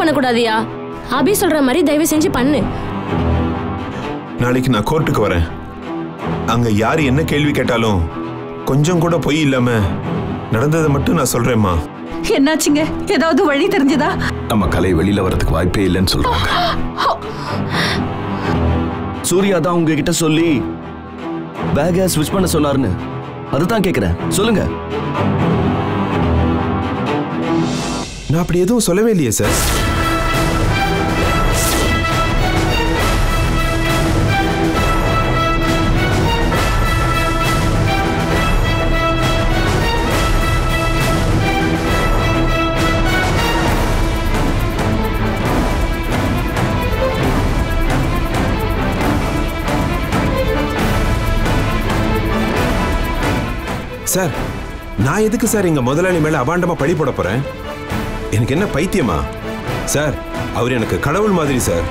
பண்ணக்கூடாதியா அபி சொல்ற மாதிரி தயவு செஞ்சு பண்ணு நாளைக்கு நான் கோர்ட்டுக்கு வரேன் அங்க யார் என்ன கேள்வி கேட்டாலும் கொஞ்சம் கூட பொய் இல்லாம நடந்ததை மட்டும் நான் சொல்றேம்மா என்னாச்சுங்க ஏதாவது வழி தெரிஞ்சதா நம்ம கலை வெளியில வரதுக்கு வாய்ப்பே இல்லைன்னு சொல்றாங்க சூர்யா தான் உங்ககிட்ட சொல்லி பேக ஸ்விட்ச் பண்ண சொன்னாருன்னு அதுதான் கேக்குறேன் சொல்லுங்க நான் அப்படி எதுவும் சொல்லவே இல்லையே சார் சார் நான் எதுக்கு சார் எங்க முதலாளி மேல அபாண்டமா பழி போட போறேன் எனக்கு என்ன பைத்தியமா சார் அவர் எனக்கு கடவுள் மாதிரி சார்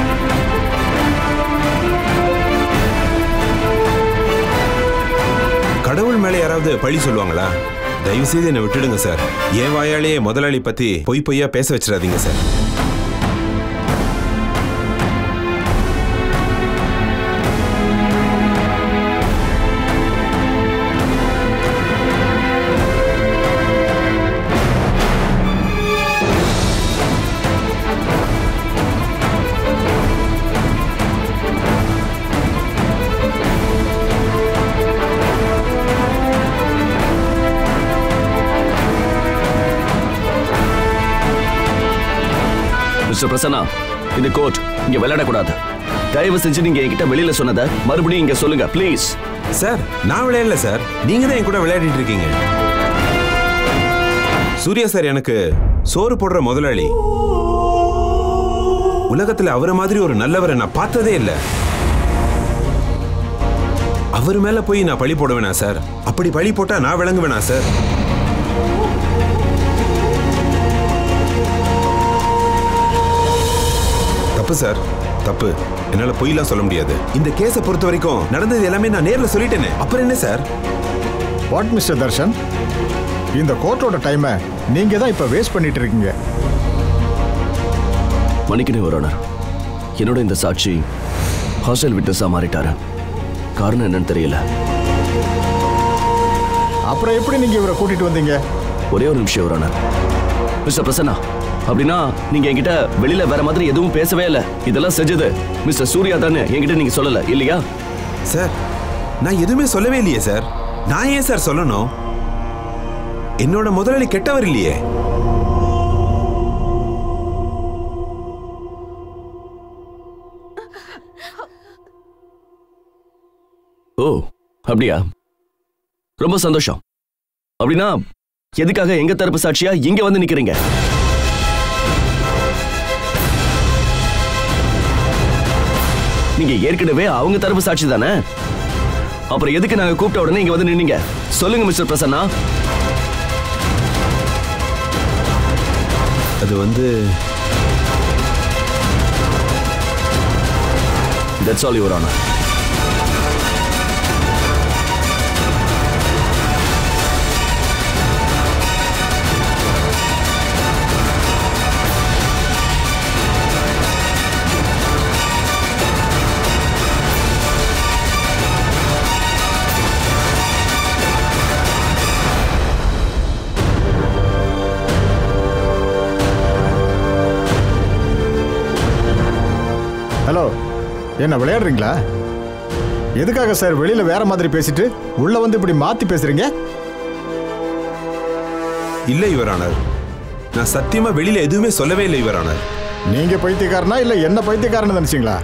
கடவுள் மேல யாராவது பழி சொல்லுவாங்களா தயவு செய்து என்னை விட்டுடுங்க சார் என் வாயாலேயே முதலாளி பத்தி பொய் பொய்யா பேச வச்சிடாதீங்க சார் மிஸ்டர் பிரசன்னா இந்த கோர்ட் இங்க விளையாடக்கூடாது தயவு செஞ்சு நீங்க என்கிட்ட வெளியில சொன்னதை மறுபடியும் இங்க சொல்லுங்க ப்ளீஸ் சார் நான் விளையாடல சார் நீங்க தான் என் கூட விளையாடிட்டு இருக்கீங்க சூர்யா சார் எனக்கு சோறு போடுற முதலாளி உலகத்துல அவரை மாதிரி ஒரு நல்லவரை நான் பார்த்ததே இல்ல அவர் மேல போய் நான் பழி போடுவேனா சார் அப்படி பழி போட்டா நான் விளங்குவேனா சார் தப்பு சார் தப்பு என்னால பொய்லாம் சொல்ல முடியாது இந்த கேஸை பொறுத்த வரைக்கும் நடந்தது எல்லாமே நான் நேர்ல சொல்லிட்டேனே அப்புறம் என்ன சார் வாட் மிஸ்டர் தர்ஷன் இந்த கோர்ட்டோட டைமை நீங்க தான் இப்ப வேஸ்ட் பண்ணிட்டு இருக்கீங்க மன்னிக்கணும் வரோனர் என்னோட இந்த சாட்சி ஹாஸ்டல் விட்னஸா மாறிட்டாரு காரணம் என்னன்னு தெரியல அப்புறம் எப்படி நீங்க இவரை கூட்டிட்டு வந்தீங்க ஒரே ஒரு நிமிஷம் வரோனர் மிஸ்டர் பிரசன்னா அப்படின்னா நீங்க என்கிட்ட வெளியில வேற மாதிரி எதுவும் பேசவே இல்ல இதெல்லாம் செஞ்சது மிஸ்டர் சூர்யா தானே என்கிட்ட நீங்க சொல்லல இல்லையா சார் நான் எதுவுமே சொல்லவே இல்லையே சார் நான் ஏன் சார் சொல்லணும் என்னோட முதலாளி கெட்டவர் இல்லையே ஓ அப்படியா ரொம்ப சந்தோஷம் அப்படின்னா எதுக்காக எங்க தரப்பு சாட்சியா இங்க வந்து நிக்கிறீங்க நீங்க ஏற்கனவே அவங்க தரப்பு சாட்சி தானே அப்புறம் எதுக்கு நாங்க கூப்பிட்ட உடனே இங்க வந்து நின்னீங்க சொல்லுங்க மிஸ்டர் பிரசன்னா அது வந்து that's all your honour hello என்ன விளையாடுறீங்களா எதுக்காக சார் வெளியில வேற மாதிரி பேசிட்டு உள்ள வந்து இப்படி மாத்தி பேசுறீங்க இல்ல இவரானர் நான் சத்தியமா வெளியில எதுவுமே சொல்லவே இல்லை இவரானர் நீங்க பைத்தியக்காரனா இல்ல என்ன பைத்தியக்காரன்னு நினைச்சீங்களா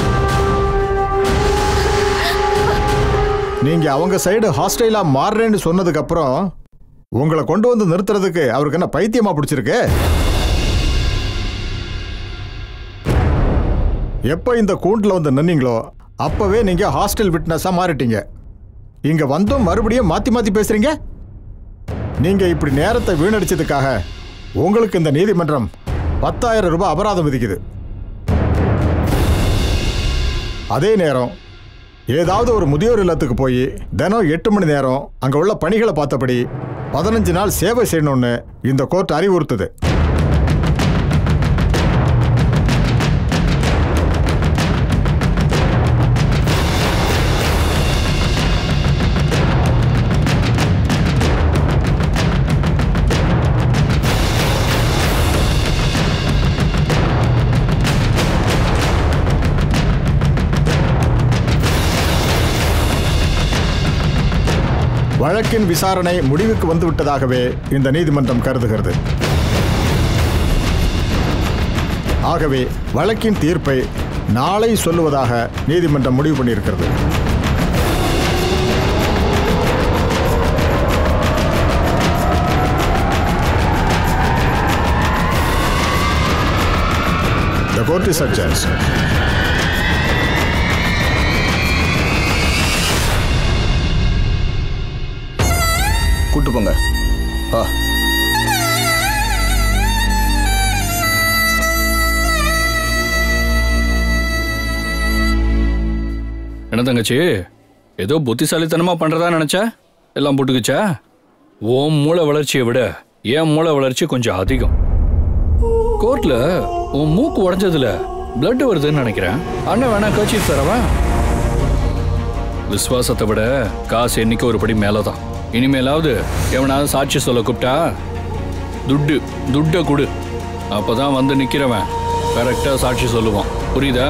நீங்க அவங்க சைடு ஹாஸ்டைலா மாறுறேன்னு சொன்னதுக்கு அப்புறம் உங்களை கொண்டு வந்து நிறுத்துறதுக்கு அவருக்கு என்ன பைத்தியமா பிடிச்சிருக்கு எப்போ இந்த கூண்டில் வந்து நின்னீங்களோ அப்பவே நீங்க ஹாஸ்டல் விட்னஸா மாறிட்டீங்க இங்க வந்தும் மறுபடியும் மாத்தி மாத்தி பேசுறீங்க நீங்க இப்படி நேரத்தை வீணடிச்சதுக்காக உங்களுக்கு இந்த நீதிமன்றம் பத்தாயிரம் ரூபாய் அபராதம் விதிக்குது அதே நேரம் ஏதாவது ஒரு முதியோர் இல்லத்துக்கு போய் தினம் எட்டு மணி நேரம் அங்க உள்ள பணிகளை பார்த்தபடி பதினஞ்சு நாள் சேவை செய்யணும்னு இந்த கோர்ட் அறிவுறுத்துது வழக்கின் விசாரணை முடிவுக்கு வந்துவிட்டதாகவே இந்த நீதிமன்றம் கருதுகிறது ஆகவே வழக்கின் தீர்ப்பை நாளை சொல்லுவதாக நீதிமன்றம் முடிவு பண்ணியிருக்கிறது The court is adjourned. கூட்டு போங்க ஆ என்ன தங்கச்சி ஏதோ புத்திசாலித்தனமா பண்றதா நினைச்சா எல்லாம் போட்டுக்குச்சா உன் மூளை வளர்ச்சியை விட என் மூளை வளர்ச்சி கொஞ்சம் அதிகம் கோர்ட்ல உன் மூக்கு உடைஞ்சதுல பிளட் வருதுன்னு நினைக்கிறேன் அண்ணன் வேணா கட்சி தரவா விசுவாசத்தை விட காசு என்னைக்கு ஒரு படி மேலதான் இனிமேலாவது எவனாவது சாட்சி சொல்ல கூப்பிட்டா துட்டு துட்டை கொடு அப்பதான் வந்து நிக்கிறவன் கரெக்டா சாட்சி சொல்லுவான் புரியுதா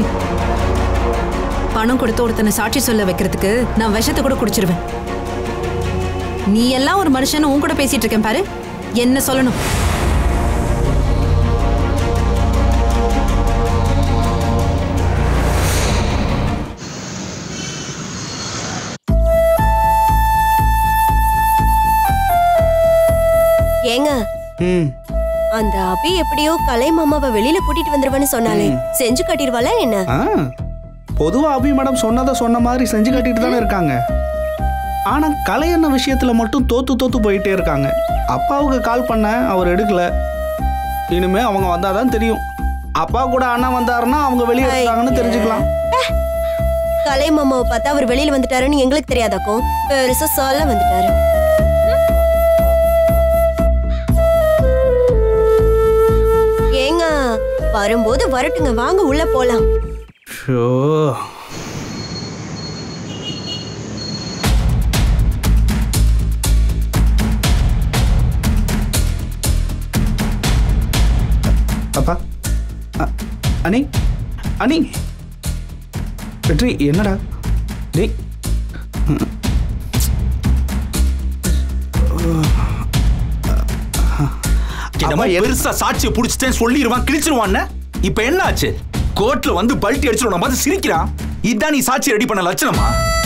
பணம் கொடுத்து ஒருத்தனை சாட்சி சொல்ல வைக்கிறதுக்கு நான் விஷத்தை கூட குடிச்சிருவேன் நீ எல்லாம் ஒரு மனுஷன் உன் கூட பேசிட்டு இருக்கேன் பாரு என்ன சொல்லணும் ஏங்க ம் அந்த அபி எப்படியோ கலை மாமாவை வெளியில கூட்டிட்டு வந்துருவேன்னு சொன்னாலே செஞ்சு கட்டிடுவாளா என்ன ஆ பொதுவாக அபி மேடம் சொன்னதை சொன்ன மாதிரி செஞ்சு கட்டிட்டு தானே இருக்காங்க ஆனால் கலையண்ண விஷயத்தில் மட்டும் தோத்து தோத்து போயிட்டே இருக்காங்க அப்பாவுக்கு கால் பண்ண அவர் எடுக்கல இனிமே அவங்க வந்தால் தான் தெரியும் அப்பா கூட அண்ணா வந்தாருன்னா அவங்க வெளியே இருக்காங்கன்னு தெரிஞ்சுக்கலாம் கலை மாமாவை பார்த்தா அவர் வெளியில வந்துட்டாருன்னு எங்களுக்கு தெரியாதாக்கும் பெருசா சொல்ல வந்துட்டாரு ஏங்க வரும்போது வரட்டுங்க வாங்க உள்ள போலாம் ஷோ அப்பா அ- அனி அனி வெற்றி என்னடா டேய் என்னமோ பெருசா சாட்சியை புடிச்சிட்டேன் சொல்லிடுவான் கிழிச்சிருவான்னு இப்ப என்ன ஆச்சு கோர்ட்ல வந்து பல்ட்டி அடிச்சிருவான் பார்த்து சிரிக்கிறான் இதான் நீ சாட்சி ரெடி பண்ண லட்சணமா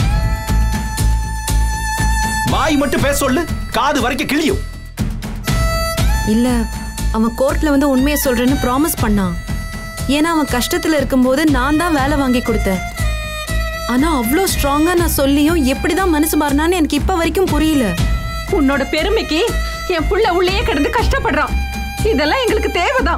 வாய் மட்டும் பேச சொல்லு காது வரைக்கும் கிழியும் இல்ல அவன் கோர்ட்ல வந்து உண்மையை சொல்றேன்னு ப்ராமிஸ் பண்ணான் ஏன்னா அவன் கஷ்டத்துல இருக்கும்போது நான் தான் வேலை வாங்கி கொடுத்தேன் ஆனா அவ்வளோ ஸ்ட்ராங்கா நான் சொல்லியும் எப்படிதான் மனசு மாறினான்னு எனக்கு இப்ப வரைக்கும் புரியல உன்னோட பெருமைக்கு என் புள்ள உள்ளேயே கிடந்து கஷ்டப்படுறான் இதெல்லாம் எங்களுக்கு தேவைதான்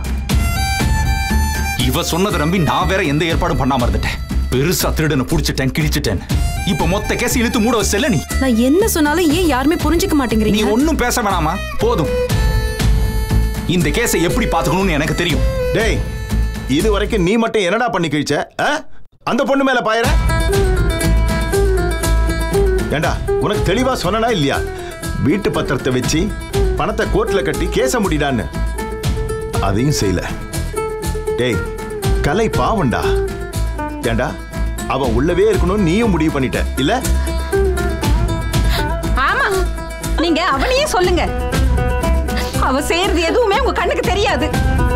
இவ சொன்னதை நம்பி நான் வேற எந்த ஏற்பாடும் பண்ணாம இருந்துட்டேன் பெருசா திருடனை புடிச்சிட்டேன் கிழிச்சிட்டேன் இப்ப மொத்த கேஸ் இழுத்து மூட வச்சல நீ நான் என்ன சொன்னாலும் ஏன் யாருமே புரிஞ்சுக்க நீ மாட்டேங்கிறீங்க ஒன்னும் பேச வேணாமா போதும் இந்த கேஸை எப்படி பாத்துக்கணும்னு எனக்கு தெரியும் டேய் இது வரைக்கும் நீ மட்டும் என்னடா பண்ணி கிழிச்ச ஆ? அந்த பொண்ணு மேல பாயற ஏண்டா உனக்கு தெளிவா சொன்னனா இல்லையா வீட்டு பத்திரத்தை வச்சு பணத்தை கோர்ட்ல கட்டி கேச முடிடான்னு அதையும் செய்யல டேய் கலை பாவண்டா ஏண்டா அவன் உள்ளவே இருக்கணும்னு நீயும் முடிவு பண்ணிட்ட இல்ல ஆமா நீங்க அவனையே சொல்லுங்க அவ செய்யறது எதுவுமே உங்க கண்ணுக்கு தெரியாது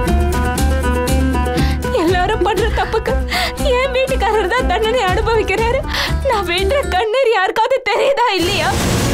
எல்லாரும் பண்ற தப்புக்கு என் வீட்டுக்காரர் தான் தண்டனை அனுபவிக்கிறாரு நான் வேண்டுற கண்ணீர் யாருக்காவது தெரியுதா இல்லையா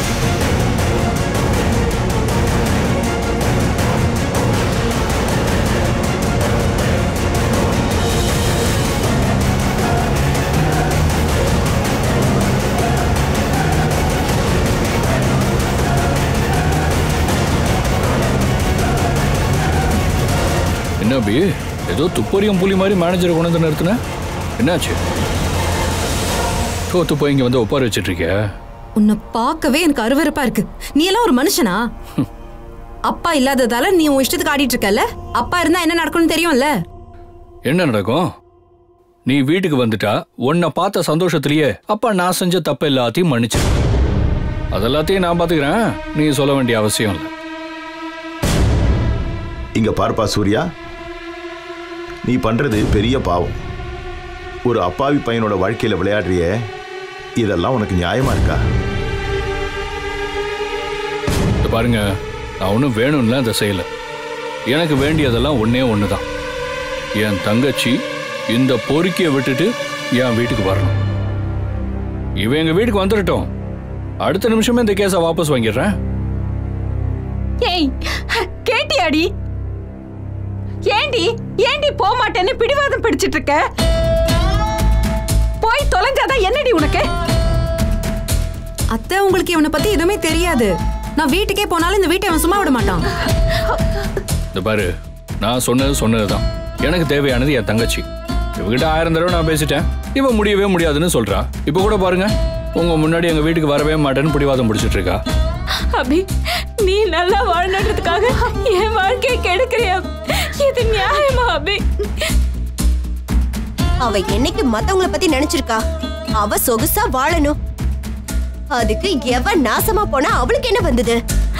என்ன அபி ஏதோ துப்பறியும் புலி மாதிரி மேனேஜரை கொண்டு வந்து நிறுத்தின என்னாச்சு தோத்து போய் இங்க வந்து உட்கார வச்சிட்டு இருக்க உன்னை பார்க்கவே எனக்கு அருவருப்பா இருக்கு நீ எல்லாம் ஒரு மனுஷனா அப்பா இல்லாததால நீ உன் இஷ்டத்துக்கு ஆடிட்டு இருக்கல அப்பா இருந்தா என்ன நடக்கும்னு தெரியும்ல என்ன நடக்கும் நீ வீட்டுக்கு வந்துட்டா உன்னை பார்த்த சந்தோஷத்திலேயே அப்பா நான் செஞ்ச தப்பு எல்லாத்தையும் மன்னிச்சு அதெல்லாத்தையும் நான் பாத்துக்கிறேன் நீ சொல்ல வேண்டிய அவசியம் இல்லை இங்க பார்ப்பா சூர்யா நீ பண்றது பெரிய பாவம் ஒரு அப்பாவி பையனோட வாழ்க்கையில விளையாடுறியே இதெல்லாம் உனக்கு நியாயமா இருக்கா இது பாருங்க நான் ஒன்றும் வேணும்ல அதை செய்யல எனக்கு வேண்டியதெல்லாம் ஒண்ணே ஒன்று தான் என் தங்கச்சி இந்த பொறுக்கியை விட்டுட்டு என் வீட்டுக்கு வரணும் இவன் எங்க வீட்டுக்கு வந்துடட்டும் அடுத்த நிமிஷமே இந்த கேஸை வாபஸ் வாங்கிடுறேன் ஏய் கேட்டியாடி ஏண்டி ஏண்டி போக மாட்டேன்னு பிடிவாதம் பிடிச்சிட்டு இருக்க போய் தொலைஞ்சாதான் என்னடி உனக்கு அத்தை உங்களுக்கு இவனை பத்தி எதுவுமே தெரியாது நான் வீட்டுக்கே போனாலும் இந்த வீட்டை அவன் சும்மா விட மாட்டான் இந்த பாரு நான் சொன்னது சொன்னதுதான் எனக்கு தேவையானது என் தங்கச்சி இவகிட்ட ஆயிரம் தடவை நான் பேசிட்டேன் இவ முடியவே முடியாதுன்னு சொல்றா இப்போ கூட பாருங்க உங்க முன்னாடி எங்க வீட்டுக்கு வரவே மாட்டேன்னு பிடிவாதம் பிடிச்சிட்டு இருக்கா அபி நீ நல்லா வாழணுன்றதுக்காக என் வாழ்க்கையை கெடுக்கிறியா இது நியாயமா அபி அவ என்னைக்கு மத்தவங்கள பத்தி நினைச்சிருக்கா அவ சொகுசா வாழணும் அதுக்கு எவ நாசமா போனா அவளுக்கு என்ன வந்தது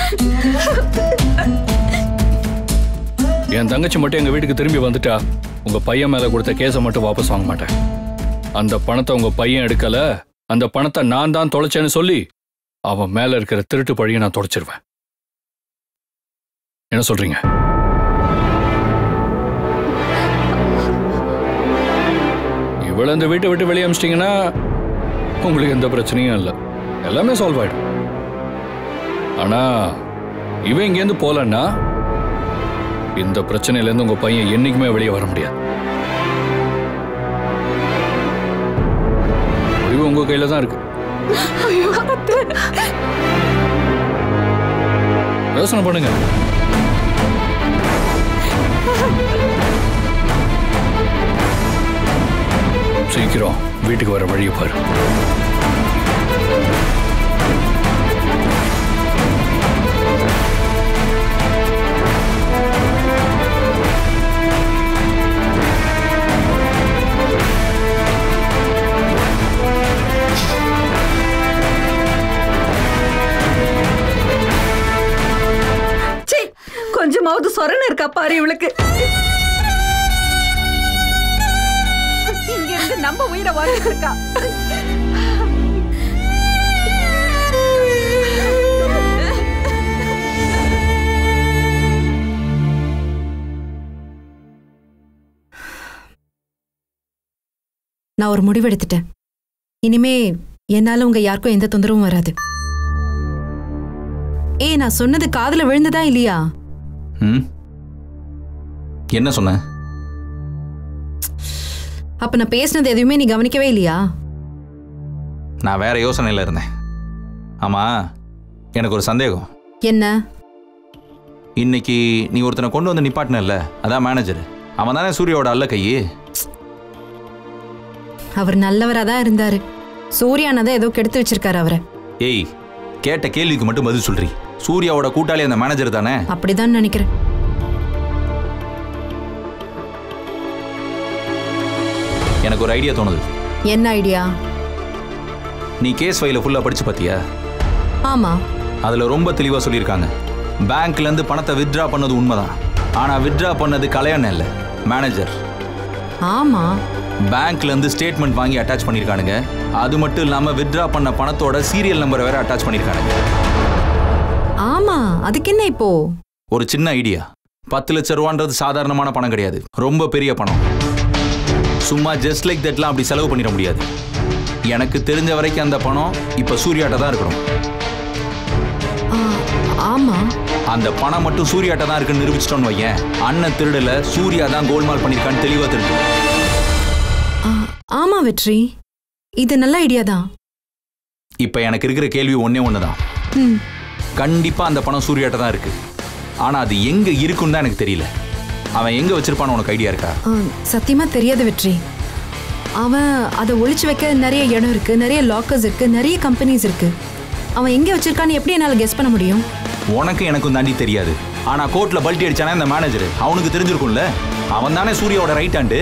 என் தங்கச்சி மட்டும் எங்க வீட்டுக்கு திரும்பி வந்துட்டா உங்க பையன் மேல கொடுத்த கேஸை மட்டும் வாபஸ் வாங்க மாட்டேன் அந்த பணத்தை உங்க பையன் எடுக்கல அந்த பணத்தை நான் தான் தொலைச்சேன்னு சொல்லி அவன் மேல இருக்கிற திருட்டு பழியை நான் தொடச்சிருவேன் என்ன சொல்றீங்க இவ்வளவு இந்த வீட்டை விட்டு வெளியே அமிச்சிட்டிங்கன்னா உங்களுக்கு எந்த பிரச்சனையும் இல்லை எல்லாமே சால்வ் ஆயிடும் ஆனா இவன் இங்கேருந்து போலன்னா இந்த பிரச்சனையிலேருந்து உங்க பையன் என்னைக்குமே வெளியே வர முடியாது முடிவு உங்க கையில தான் இருக்கு யோசனை பண்ணுங்க சீக்கிரம் வீட்டுக்கு வர வழியை பாரு சீ கொஞ்சமாவது சொரண இருக்கா பாரு இவளுக்கு இங்க இருந்து நம்ம உயிரை வாழ்ந்துட்டு இருக்கா நான் ஒரு முடிவெடுத்துட்டேன் இனிமே என்னால உங்க யாருக்கும் எந்த தொந்தரவும் வராது ஏய் நான் சொன்னது காதுல விழுந்ததா இல்லையா ம் என்ன சொன்ன அப்ப நான் பேசினது எதுவுமே நீ கவனிக்கவே இல்லையா நான் வேற யோசனையில் இருந்தேன் ஆமா எனக்கு ஒரு சந்தேகம் என்ன இன்னைக்கு நீ ஒருத்தனை கொண்டு வந்து நிப்பாட்டினல்ல அதான் மேனேஜர் அவன் தானே சூர்யாவோட அல்ல கையே அவர் நல்லவரா தான் இருந்தாரு சூர்யானா தான் ஏதோ கெடுத்து வச்சிருக்காரு அவரை ஏய் கேட்ட கேள்விக்கு மட்டும் பதில் சொல்றி சூர்யாவோட கூட்டாளி அந்த மேனேஜர் தானே அப்படிதான் நினைக்கிறேன் எனக்கு ஒரு ஐடியா தோணுது என்ன ஐடியா நீ கேஸ் ஃபைல ஃபுல்லா படிச்சு பார்த்தியா ஆமா அதுல ரொம்ப தெளிவா சொல்லியிருக்காங்க பேங்க்ல இருந்து பணத்தை வித்ட்ரா பண்ணது உண்மைதான் ஆனா வித்ட்ரா பண்ணது கல்யாணம் இல்ல மேனேஜர் ஆமா பேங்க்ல இருந்து ஸ்டேட்மெண்ட் வாங்கி அட்டாச் பண்ணிருக்கானுங்க அது மட்டும் இல்லாம வித்ட்ரா பண்ண பணத்தோட சீரியல் நம்பரை வேற அட்டாச் பண்ணிருக்கானுங்க ஆமா அதுக்கு என்ன இப்போ ஒரு சின்ன ஐடியா பத்து லட்ச ரூபான்றது சாதாரணமான பணம் கிடையாது ரொம்ப பெரிய பணம் சும்மா ஜஸ்ட் லைக் தட்லாம் அப்படி செலவு பண்ணிட முடியாது எனக்கு தெரிஞ்ச வரைக்கும் அந்த பணம் இப்ப சூர்யாட்ட தான் இருக்கணும் ஆ, ஆமா அந்த பணம் மட்டும் சூர்யாட்ட தான் இருக்குன்னு நிரூபிச்சிட்டோன்னு வையேன் அண்ணன் திருடல சூர்யா தான் கோல்மால் பண்ணிருக்கான்னு தெளிவா தெரிஞ்சு ஆ, ஆமா வெற்றி இது நல்ல ஐடியா தான் இப்ப எனக்கு இருக்கிற கேள்வி ஒண்ணே ஒண்ணுதான் ம் கண்டிப்பா அந்த பணம் சூர்யாட்ட தான் இருக்கு ஆனா அது எங்க இருக்குன்னு தான் எனக்கு தெரியல அவன் எங்க வச்சிருப்பான்னு உனக்கு ஐடியா இருக்கா ஆ, சத்தியமா தெரியாது வெற்றி அவன் அதை ஒளிச்சு வைக்க நிறைய இடம் இருக்கு நிறைய லாக்கர்ஸ் இருக்கு நிறைய கம்பெனிஸ் இருக்கு அவன் எங்க வச்சிருக்கான்னு எப்படி என்னால கெஸ் பண்ண முடியும் உனக்கு எனக்கும் தாண்டி தெரியாது ஆனா கோர்ட்ல பல்ட்டி அடிச்சானே இந்த மேனேஜர் அவனுக்கு தெரிஞ்சிருக்கும்ல அவன் தானே சூர்யாவோட ரைட் ஹேண்டு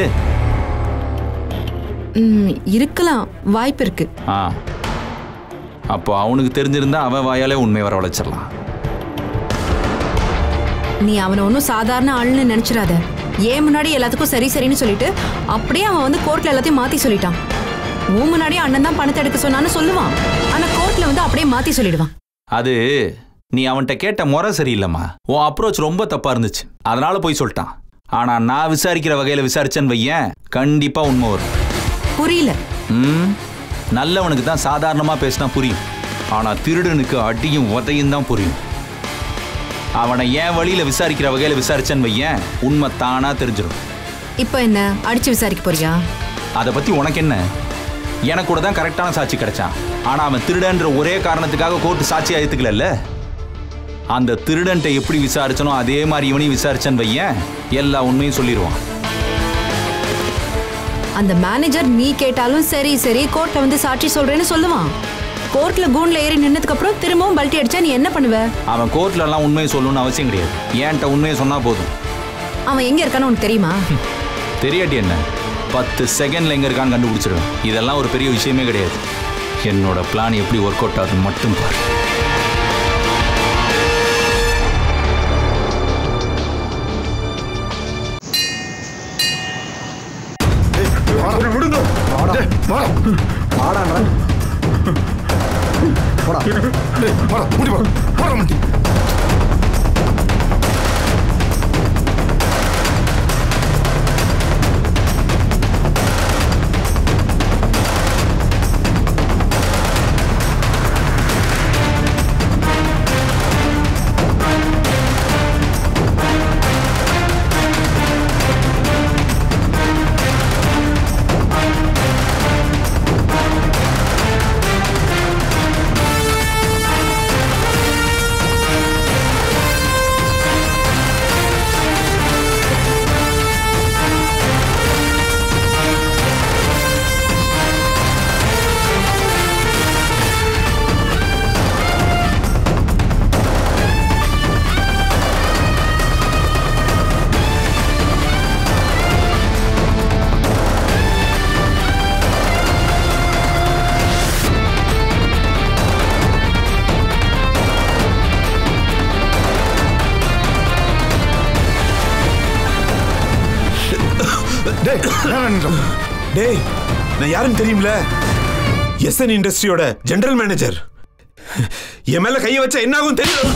ம், இருக்கலாம் வாய்ப்பு இருக்கு ஆ அப்போ அவனுக்கு தெரிஞ்சிருந்தா அவன் வாயாலே உண்மை வரவழைச்சிடலாம் நீ அவனை ஒன்றும் சாதாரண ஆளுன்னு நினைச்சிடாத ஏன் முன்னாடி எல்லாத்துக்கும் சரி சரின்னு சொல்லிட்டு அப்படியே அவன் வந்து கோர்ட்ல எல்லாத்தையும் மாத்தி சொல்லிட்டான் உன் முன்னாடியே அண்ணன் தான் பணத்தை எடுக்க சொன்னான்னு சொல்லுவான் ஆனா கோர்ட்ல வந்து அப்படியே மாத்தி சொல்லிடுவான் அது நீ அவன்கிட்ட கேட்ட முறை சரியில்லைம்மா உன் அப்ரோச் ரொம்ப தப்பா இருந்துச்சு அதனால போய் சொல்லிட்டான் ஆனா நான் விசாரிக்கிற வகையில விசாரிச்சேன்னு வையேன் கண்டிப்பா உண்மை வரும் புரியல ம் நல்லவனுக்கு தான் சாதாரணமா பேசினா புரியும் ஆனா திருடனுக்கு அடியும் உதையும் தான் புரியும் அவனை ஏன் வழியில விசாரிக்கிற வகையில விசாரிச்சேன்னு வையேன் உண்மை தானா தெரிஞ்சிடும் இப்போ என்ன அடிச்சு விசாரிக்க போறியா அதை பத்தி உனக்கு என்ன எனக்கு கூட தான் கரெக்டான சாட்சி கிடைச்சான் ஆனா அவன் திருடன்ற ஒரே காரணத்துக்காக கோர்ட்டு சாட்சியா ஏத்துக்கல அந்த திருடன்ட்ட எப்படி விசாரிச்சனோ அதே மாதிரி இவனையும் விசாரிச்சேன்னு வையேன் எல்லா உண்மையும் சொல்லிடுவான் அந்த மேனேஜர் நீ கேட்டாலும் சரி சரி கோர்ட்ல வந்து சாட்சி சொல்றேன்னு சொல்லுவான் கோர்ட்ல கூண்ல ஏறி நின்னதுக்கு அப்புறம் திரும்பவும் பல்ட்டி அடிச்சா நீ என்ன பண்ணுவ அவன் கோர்ட்ல எல்லாம் உண்மையை சொல்லணும்னு அவசியம் கிடையாது ஏன்ட்ட உண்மையை சொன்னா போதும் அவன் எங்க இருக்கான்னு உனக்கு தெரியுமா தெரியாட்டி என்ன பத்து செகண்ட்ல எங்க இருக்கான்னு கண்டுபிடிச்சிருவேன் இதெல்லாம் ஒரு பெரிய விஷயமே கிடையாது என்னோட பிளான் எப்படி ஒர்க் அவுட் ஆகுதுன்னு மட்டும் பாரு டேய் நான் யாருன்னு தெரியும்ல எஸ்என் இண்டஸ்ட்ரியோட ஜெனரல் மேனேஜர் என் மேல கைய வச்சா என்ன ஆகும் தெரியும்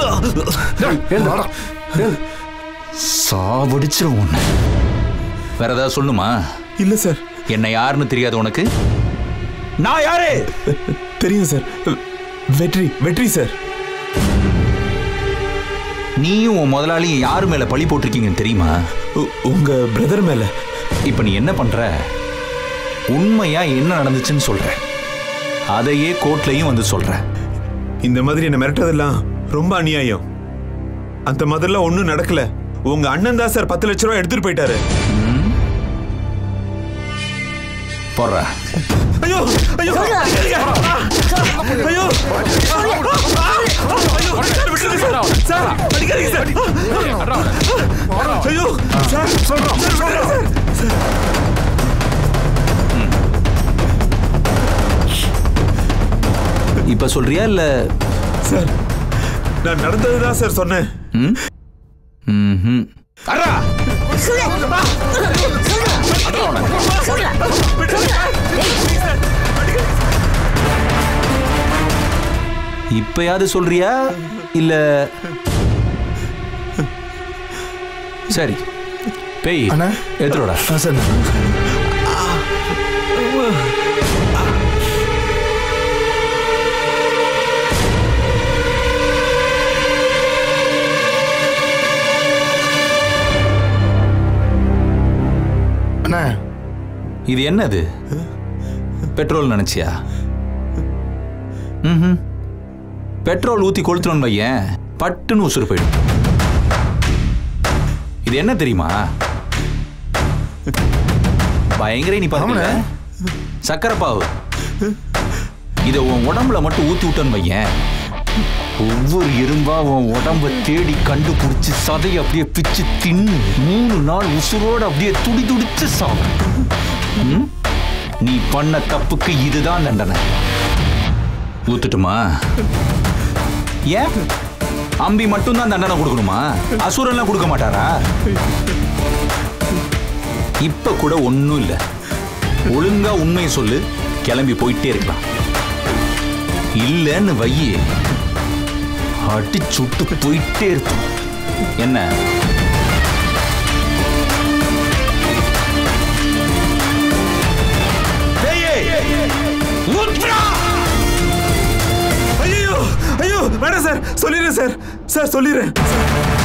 சாவடிச்சிரும் உன்னை வேற ஏதாவது சொல்லணுமா இல்ல சார் என்ன யாருன்னு தெரியாது உனக்கு நான் யாரு தெரியும் சார் வெற்றி வெற்றி சார் நீயும் உன் முதலாளியும் யாரு மேல பழி போட்டிருக்கீங்கன்னு தெரியுமா உங்க பிரதர் மேல இப்ப நீ என்ன பண்ற உண்மையா என்ன நடந்துச்சுன்னு சொல்ற அதையே கோர்ட்லயும் வந்து சொல்ற இந்த மாதிரி என்ன மிரட்டதெல்லாம் ரொம்ப அநியாயம் அந்த மாதிரிலாம் ஒண்ணும் நடக்கல உங்க அண்ணன் தான் சார் பத்து லட்ச ரூபாய் எடுத்துட்டு போயிட்டாரு போடுற ஐயோ ஐயோ அடிக்காதீங்க. ஐயோ ஐயோ சார், விட்டுருங்க சார். சார், அடிக்காதீங்க சார். ஐயோ சார் சொல்றோம் சார் விட்டுருங்க சார். இப்ப சொல்றியா இல்ல சார் நான் நடந்ததுதான் சார் சொன்னேன் ம்? ம்ஹும். அட்ரா! இப்பயாவது சொல்றியா இல்ல சரி பேய் எடுத்துடா சரி அண்ணா இது என்னது பெட்ரோல் நினைச்சியா ம்ஹும். பெட்ரோல் ஊத்தி கொளுத்துறோம் பையன் பட்டுன்னு உசுறு போயிடும் இது என்ன தெரியுமா பயங்கர நீ பாருங்க சக்கரை பாவு இதை உன் உடம்புல மட்டும் ஊத்தி விட்டோன்னு வையேன் ஒவ்வொரு எறும்பா உன் உடம்ப தேடி கண்டுபிடிச்சு சதையை அப்படியே பிச்சு தின்னு மூணு நாள் உசுரோட அப்படியே துடி துடிச்சு சாகும் ம்? நீ பண்ண தப்புக்கு இதுதான் தண்டனை ஊத்துட்டுமா ஏன் அம்பி மட்டும்தான் தண்டனை கொடுக்கணுமா அசுரன்லாம் கொடுக்க மாட்டாரா இப்ப கூட ஒண்ணும் இல்ல ஒழுங்கா உண்மையை சொல்லு கிளம்பி போயிட்டே இருக்கலாம் இல்லன்னு வையே அடி சுட்டு போயிட்டே இருக்கும் என்ன ஐயோ ஐயோ வேணாம் சார் சொல்லிடுறேன் சார் சார் சொல்லிடுறேன்